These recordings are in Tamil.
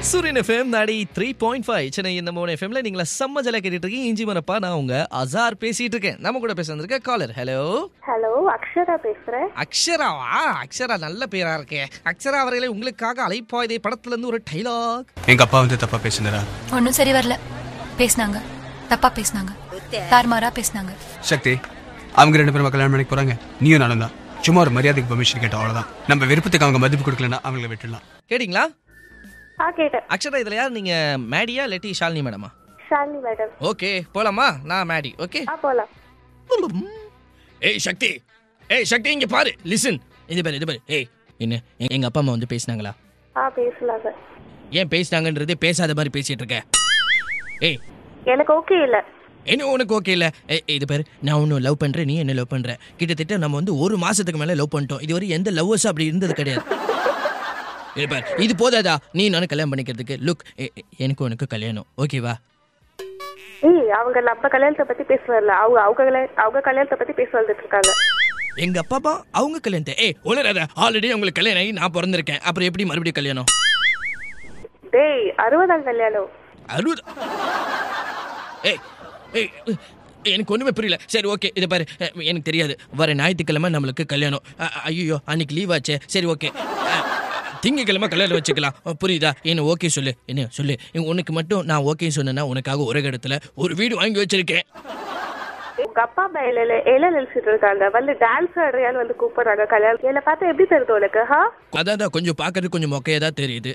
சூரியன் எஃப்எம் நாடி த்ரீ பாயிண்ட் ஃபைவ் சென்னை இந்த மூணு எஃப்எம்ல நீங்களா செம்ம ஜல கேட்டுட்டு இருக்கீங்க இஞ்சி மரப்பா நான் உங்க அசார் பேசிட்டு இருக்கேன் நம்ம கூட பேச வந்திருக்க காலர் ஹலோ ஹலோ அக்ஷரா பேசுறேன் அக்ஷராவா அக்ஷரா நல்ல பேரா இருக்கே அக்ஷரா அவர்களே உங்களுக்காக அலைப்பாய்தே படத்துல இருந்து ஒரு டைலாக் எங்க அப்பா வந்து தப்பா பேசினாரா ஒன்றும் சரி வரல பேசினாங்க தப்பா பேசினாங்க தார்மாரா பேசினாங்க சக்தி அவங்க ரெண்டு பேரும் கல்யாணம் பண்ணிக்க போறாங்க நீயும் நானும் தான் சும்மா ஒரு மரியாதைக்கு பெர்மிஷன் கேட்டோம் அவ்வளவுதான் நம்ம விருப்பத்துக்கு அவங்க மதிப்பு கொடுக்கலன்னா அவங்கள விட்டுடலாம் கேட்டிங்களா ஆ கேட்டேன் அக்ஷரா இதுல யார் நீங்க மேடியா இல்லாட்டி ஷாலினி மேடமா ஷாலினி மேடம் ஓகே போலாமா நான் மேடி ஓகே ஆ போலாம் ஏய் சக்தி ஏய் சக்தி இங்க பாரு லிசன் இது பாரு இது பாரு ஏய் என்ன எ- எங்க அப்பா அம்மா வந்து பேசினாங்களா ஆ பேசலாங்க ஏன் பேசினாங்கன்றது பேசாத மாதிரி பேசிட்டு இருக்க ஏய் எனக்கு ஓகே இல்ல என்ன உனக்கு ஓகே இல்ல ஏய், இது பாரு நான் ஒன்னும் லவ் பண்றேன் நீ என்ன லவ் பண்ற கிட்டத்தட்ட நம்ம வந்து ஒரு மாசத்துக்கு மேல லவ் பண்ணிட்டோம் இதுவரை எந்த லவ்வர்ஸும் அப்படி இருந்தது கிடையாது இது பாரு இது போதாதா நீ நானும் கல்யாணம் பண்ணிக்கிறதுக்கு லுக் எனக்கு உனக்கு கல்யாணம் ஓகேவா ஏய் அவங்க நம்ம கல்யாணத்தை பத்தி பேச வரல அவங்க அவங்க கல்யாண- அவங்க கல்யாணத்தை பத்தி பேச வந்துட்டு இருக்காங்க எங்க அப்பா அப்பா அவங்க கல்யாணத்தை ஏய் உணராத ஆல்ரெடி உங்களுக்கு கல்யாணம் ஆகி நான் பிறந்திருக்கேன் அப்புறம் எப்படி மறுபடியும் கல்யாணம் டேய் அறுபதாம் கல்யாணம் அறுபது ஏய் ஏய் எனக்கு ஒண்ணுமே புரியல சரி ஓகே இதை பாரு அஹ், எனக்கு தெரியாது வர ஞாயிற்றுக்கிழமை நம்மளுக்கு கல்யாணம் ஐயோ அன்னைக்கு லீவ் ஆச்சே சரி ஓகே திங்கக்கிழமை கல்யாணம் வச்சுக்கலாம் அஹ், புரியுதா என்ன ஓகே சொல்லு என்ன சொல்லு உனக்கு மட்டும் நான் ஓகே சொன்னேன்னா உனக்காக ஒரு இடத்துல ஒரு வீடு வாங்கி வச்சிருக்கேன் உங்க அப்பா அம்மா இலையில இலை நினைச்சிட்டு இருக்காங்க வந்து டான்ஸ் ஆடுறியான்னு வந்து கூப்பிடுறாங்க கல்யாணம் என்ன பார்த்தா எப்படி தெரியுது உனக்கு ஹா அதான் தான் கொஞ்சம் பார்க்கறது கொஞ்சம் மொக்கையாக தான் தெரியுது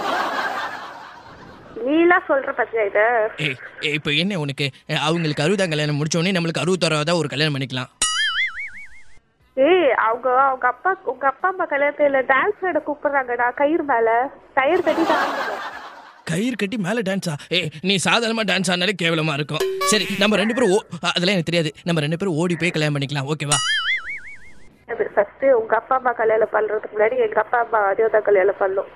நீலாம் சொல்ற பத்தியா இத ஏய் ஏய், இப்போ என்ன உனக்கு அஹ், அவங்களுக்கு அறுபதாம் கல்யாணம் முடிச்ச உடனே நம்மளுக்கு அறுபத்தாறாவதா ஒரு கல்யாணம் பண்ணிக்கலாம் ஏய் அவங்க அவங்க அப்பா உங்க அப்பா அம்மா கல்யாணத்துல டான்ஸ் ஆட கூப்பிடுறாங்கடா கயிறு மேல கயிறு கட்டி டான்ஸ் கயிறு கட்டி மேலே டான்ஸா ஏ நீ சாதாரணமாக டான்ஸ் ஆனாலே கேவலமாக இருக்கும் சரி நம்ம ரெண்டு பேரும் ஓ அதெல்லாம் எனக்கு தெரியாது நம்ம ரெண்டு பேரும் ஓடி போய் கல்யாணம் பண்ணிக்கலாம் ஓகேவா ஃபர்ஸ்ட் உங்க அப்பா அம்மா கல்யாணம் பண்றதுக்கு முன்னாடி எங்க அப்பா அம்மா அதையும் தான் கல்யாணம் பண்ணும்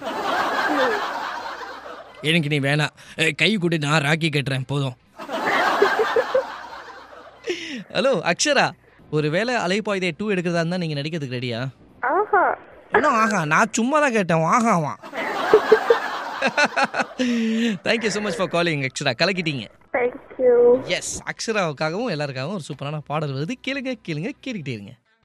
எனக்கு நீ வேணாம் ஏய், கை கூட்டி நான் ராக்கி கட்டுறேன் போதும் ஹலோ அக்ஷரா ஒரு வேளை அலைப்பாயுதே டூ எடுக்கிறதா இருந்தால் நீங்கள் நடிக்கிறதுக்கு ரெடியா ஆஹா இன்னும் ஆஹா நான் சும்மா தான் கேட்டேன் ஆகாவா thank you so much for calling Akshara கலக்கிட்டீங்க தேங்க்யூ எஸ் அக்ஷராவுக்காகவும் எல்லாருக்காகவும் ஒரு சூப்பரான பாடல் வருது கேளுங்க கேளுங்க கேட்டுக்கிட்டே இருங்க